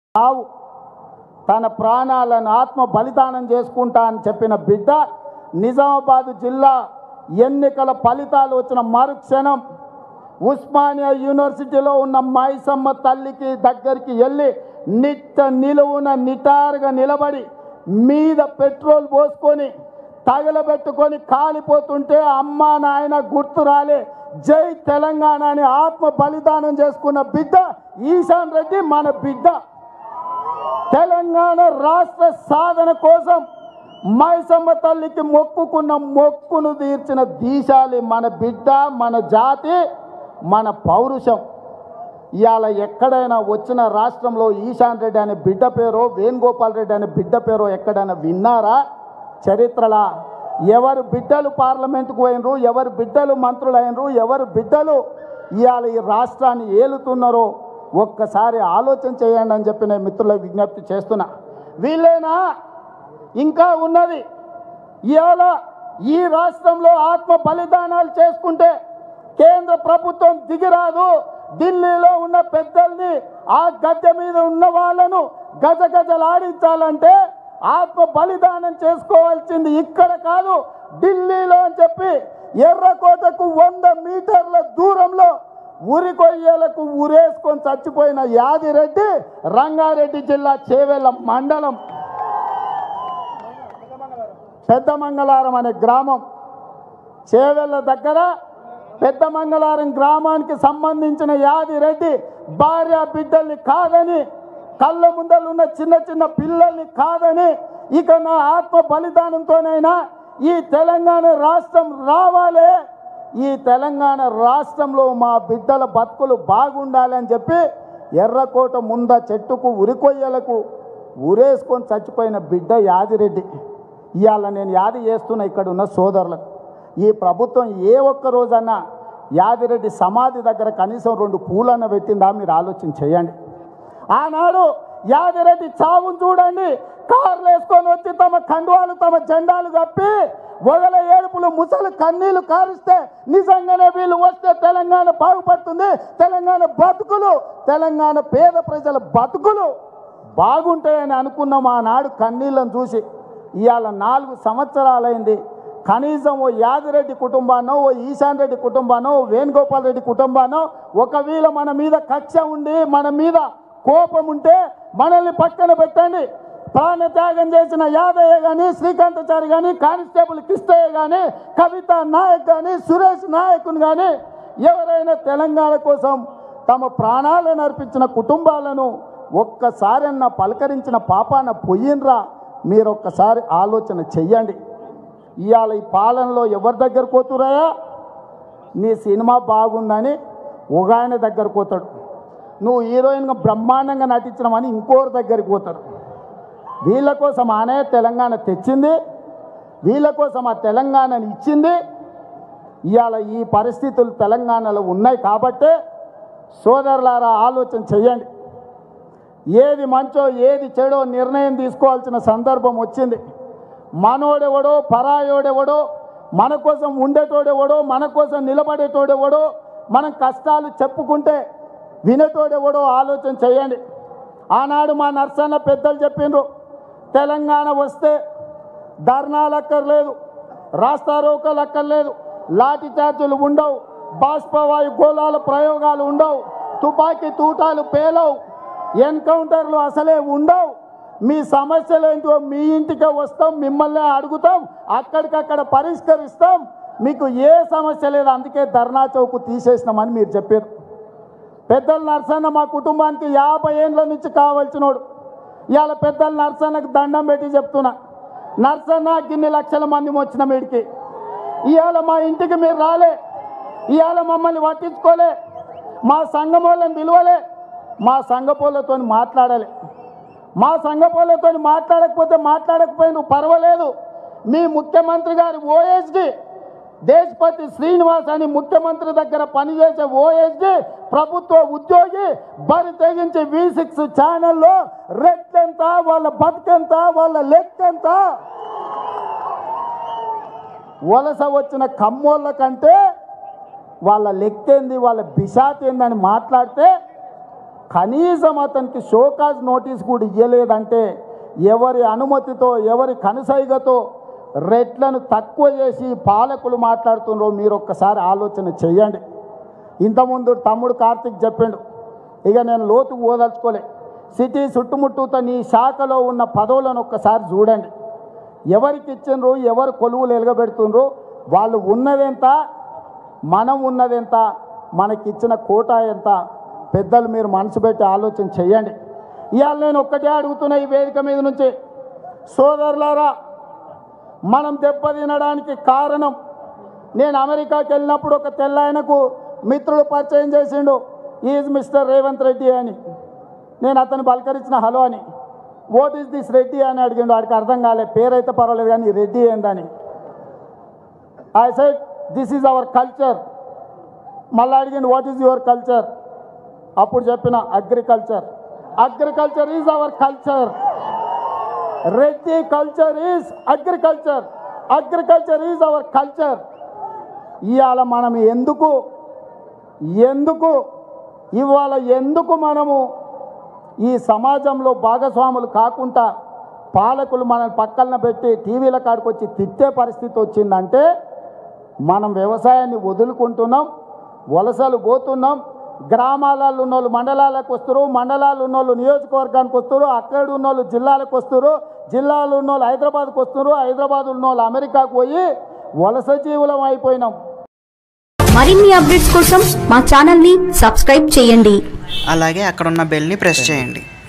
చావు తన ప్రాణాలను ఆత్మ బలిదానం చేసుకుంటా అని చెప్పిన బిడ్డ నిజామాబాద్ జిల్లా ఎన్నికల ఫలితాలు వచ్చిన మరుక్షణం ఉస్మానియా యూనివర్సిటీలో ఉన్న మైసమ్మ తల్లికి దగ్గరికి వెళ్ళి నిట్ట నిలువున నిటారుగా నిలబడి మీద పెట్రోల్ పోసుకొని తగలబెట్టుకొని కాలిపోతుంటే అమ్మా నాయన గుర్తు రాలే జై తెలంగాణ అని ఆత్మ బలిదానం చేసుకున్న బిడ్డ ఈశాన్ రెడ్డి మన బిడ్డ తెలంగాణ రాష్ట్ర సాధన కోసం మైసమ్మ తల్లికి మొక్కుకున్న మొక్కును తీర్చిన దీశాలి మన బిడ్డ మన జాతి మన పౌరుషం ఇవాళ ఎక్కడైనా వచ్చిన రాష్ట్రంలో ఈశాన్ రెడ్డి అనే బిడ్డ పేరో వేణుగోపాల్ రెడ్డి అనే బిడ్డ పేరో ఎక్కడైనా విన్నారా చరిత్రలా ఎవరు బిడ్డలు పార్లమెంటుకు పోయినరు ఎవరు బిడ్డలు మంత్రులైనరు ఎవరు బిడ్డలు ఇవాళ ఈ రాష్ట్రాన్ని ఏలుతున్నారో ఒక్కసారి ఆలోచన చేయండి అని చెప్పి నేను మిత్రులకు విజ్ఞప్తి చేస్తున్నా వీళ్ళేనా ఇంకా ఉన్నది ఇవాళ ఈ రాష్ట్రంలో ఆత్మ బలిదానాలు చేసుకుంటే కేంద్ర ప్రభుత్వం దిగిరాదు ఢిల్లీలో ఉన్న పెద్దల్ని ఆ గద్దె మీద ఉన్న వాళ్ళను గజ గజలాడించాలంటే ఆత్మ బలిదానం చేసుకోవాల్సింది ఇక్కడ కాదు ఢిల్లీలో అని చెప్పి ఎర్రకోటకు వంద మీటర్ల దూరంలో ఉరి కొయ్యలకు ఉరేసుకొని చచ్చిపోయిన యాదిరెడ్డి రంగారెడ్డి జిల్లా చేవెళ్ళ మండలం పెద్ద మంగళారం అనే గ్రామం చేవెళ్ళ దగ్గర పెద్ద మంగళారం గ్రామానికి సంబంధించిన యాదిరెడ్డి భార్య బిడ్డల్ని కాదని కళ్ళ ముందర ఉన్న చిన్న చిన్న పిల్లల్ని కాదని ఇక నా ఆత్మ బలిదానంతోనైనా ఈ తెలంగాణ రాష్ట్రం రావాలి ఈ తెలంగాణ రాష్ట్రంలో మా బిడ్డల బతుకులు బాగుండాలి అని చెప్పి ఎర్రకోట ముంద చెట్టుకు ఉరికొయ్యలకు ఉరేసుకొని చచ్చిపోయిన బిడ్డ యాదిరెడ్డి ఇవాళ నేను యాది చేస్తున్న ఇక్కడ ఉన్న సోదరులకు ఈ ప్రభుత్వం ఏ ఒక్క రోజన్నా యాదిరెడ్డి సమాధి దగ్గర కనీసం రెండు పూలన్న పెట్టిందా మీరు ఆలోచన చేయండి ఆనాడు యాదిరెడ్డి చావును చూడండి కార్లు వేసుకొని వచ్చి తమ కండువాలు తమ జెండాలు కప్పి వగల ఏడుపులు ముసలు కన్నీళ్లు కారుస్తే నిజంగానే వీళ్ళు వస్తే తెలంగాణ బాగుపడుతుంది తెలంగాణ బతుకులు తెలంగాణ పేద ప్రజల బతుకులు బాగుంటాయని అనుకున్నాం ఆనాడు కన్నీళ్ళను చూసి ఇవాళ నాలుగు సంవత్సరాలైంది కనీసం ఓ యాదిరెడ్డి కుటుంబానో ఓ ఈశాన్ రెడ్డి కుటుంబానో ఓ వేణుగోపాల్ రెడ్డి కుటుంబానో ఒకవేళ మన మీద కక్ష ఉండి మన మీద కోపం ఉంటే మనల్ని పక్కన పెట్టండి ప్రాణత్యాగం చేసిన యాదయ్య కానీ శ్రీకాంతాచారి కానీ కానిస్టేబుల్ కిష్టయ్య కానీ కవిత నాయక్ కానీ సురేష్ నాయకుని కానీ ఎవరైనా తెలంగాణ కోసం తమ ప్రాణాలను అర్పించిన కుటుంబాలను ఒక్కసారన్నా పలకరించిన పాపాన పొయ్యినరా మీరు ఒక్కసారి ఆలోచన చెయ్యండి ఇవాళ ఈ పాలనలో ఎవరి దగ్గర పోతురాయా నీ సినిమా బాగుందని ఒక ఆయన దగ్గరకు పోతాడు నువ్వు హీరోయిన్గా బ్రహ్మాండంగా నటించినామని ఇంకోరి దగ్గరికి పోతాడు వీళ్ళ కోసం ఆనే తెలంగాణ తెచ్చింది వీళ్ళ కోసం ఆ తెలంగాణని ఇచ్చింది ఇవాళ ఈ పరిస్థితులు తెలంగాణలో ఉన్నాయి కాబట్టే సోదరులారా ఆలోచన చెయ్యండి ఏది మంచో ఏది చెడో నిర్ణయం తీసుకోవాల్సిన సందర్భం వచ్చింది మనోడెవడో పరాయోడెవడో మన కోసం ఉండేటోడెవడో మన కోసం నిలబడేటోడెవడో మనం కష్టాలు చెప్పుకుంటే వినేటోడెవడో ఆలోచన చేయండి ఆనాడు మా నర్సన్న పెద్దలు చెప్పిండ్రు తెలంగాణ వస్తే ధర్నాలు అక్కర్లేదు రాస్తారోకలు అక్కర్లేదు లాఠీ చార్జీలు ఉండవు బాష్పవాయు గోళాల ప్రయోగాలు ఉండవు తుపాకీ తూటాలు పేలవు ఎన్కౌంటర్లు అసలే ఉండవు మీ సమస్యలు ఏంటో మీ ఇంటికే వస్తాం మిమ్మల్ని అడుగుతాం అక్కడికక్కడ పరిష్కరిస్తాం మీకు ఏ సమస్య లేదు అందుకే ధర్నా చౌక్ తీసేసినామని మీరు చెప్పారు పెద్దల నర్సన్న మా కుటుంబానికి యాభై ఏండ్ల నుంచి కావాల్సినోడు ఇవాళ పెద్దల నర్సన్నకు దండం పెట్టి చెప్తున్నా నర్సన్న గిన్ని లక్షల మంది వచ్చిన మీడికి ఇవాళ మా ఇంటికి మీరు రాలే ఇవాళ మమ్మల్ని పట్టించుకోలే మా సంఘం వాళ్ళని పిలవలే మా సంఘపోలతో మాట్లాడాలి మా సంఘపోలతో మాట్లాడకపోతే మాట్లాడకపోయినా పర్వాలేదు మీ ముఖ్యమంత్రి గారి ఓఎస్డి దేశపతి శ్రీనివాస్ అని ముఖ్యమంత్రి దగ్గర పనిచేసే ఓఎస్డి ప్రభుత్వ ఉద్యోగి బరి తెగించి వి సిక్స్ ఛానల్లో రెట్ ఎంత వాళ్ళ బతుకెంత వాళ్ళ లెక్క ఎంత వలస వచ్చిన కమ్మోళ్ళ కంటే వాళ్ళ లెక్కేంది వాళ్ళ బిషాత్ ఏందని మాట్లాడితే కనీసం అతనికి షోకాజ్ నోటీస్ కూడా ఇవ్వలేదంటే ఎవరి అనుమతితో ఎవరి కనుసైగతో రెట్లను తక్కువ చేసి పాలకులు మాట్లాడుతున్నారో మీరు ఒక్కసారి ఆలోచన చెయ్యండి ఇంతకుముందు తమ్ముడు కార్తిక్ చెప్పిండు ఇక నేను లోతుకు ఓదలుచుకోలే సిటీ చుట్టుముట్టుతో నీ శాఖలో ఉన్న పదవులను ఒక్కసారి చూడండి ఎవరికి ఇచ్చిండ్రు ఎవరు కొలువులు ఎలగబెడుతుండ్రు వాళ్ళు ఉన్నదెంత మనం ఉన్నదెంత మనకిచ్చిన కోటా ఎంత పెద్దలు మీరు మనసు పెట్టి ఆలోచన చేయండి ఇవాళ నేను ఒక్కటే అడుగుతున్నా ఈ వేదిక మీద నుంచి సోదరులారా మనం దెబ్బతినడానికి కారణం నేను అమెరికాకి వెళ్ళినప్పుడు ఒక తెల్లాయనకు మిత్రుడు పరిచయం చేసిండు ఈజ్ మిస్టర్ రేవంత్ రెడ్డి అని నేను అతను పలకరించిన హలో అని వాట్ ఈస్ దిస్ రెడ్డి అని అడిగిండు వాడికి అర్థం కాలే పేరైతే పర్వాలేదు కానీ రెడ్డి ఏందని I said this is our culture మళ్ళీ అడిగిండు వాట్ ఈజ్ యువర్ కల్చర్ అప్పుడు చెప్పిన agriculture agriculture is our culture Reddy culture is agriculture agriculture is our culture ఇవాళ మనం ఎందుకు ఎందుకు ఇవాళ ఎందుకు మనము ఈ సమాజంలో భాగస్వాములు కాకుండా పాలకులు మనల్ని పక్కన పెట్టి టీవీల కాడికి వచ్చి తిట్టే పరిస్థితి వచ్చిందంటే మనం వ్యవసాయాన్ని వదులుకుంటున్నాం వలసలు పోతున్నాం గ్రామాలలో ఉన్న వాళ్ళు మండలాలకు వస్తారు మండలాలు ఉన్న వాళ్ళు నియోజకవర్గానికి వస్తారు అక్కడ ఉన్న వాళ్ళు జిల్లాలకు వస్తారు జిల్లాలో ఉన్న వాళ్ళు హైదరాబాద్కి వస్తారు హైదరాబాద్ ఉన్న వాళ్ళు అమెరికాకు పోయి వలస జీవులం అయిపోయినాం మరిన్ని అప్డేట్స్ కోసం మా ఛానల్ని సబ్స్క్రైబ్ చేయండి అలాగే అక్కడ ఉన్న బెల్ని ప్రెస్ చేయండి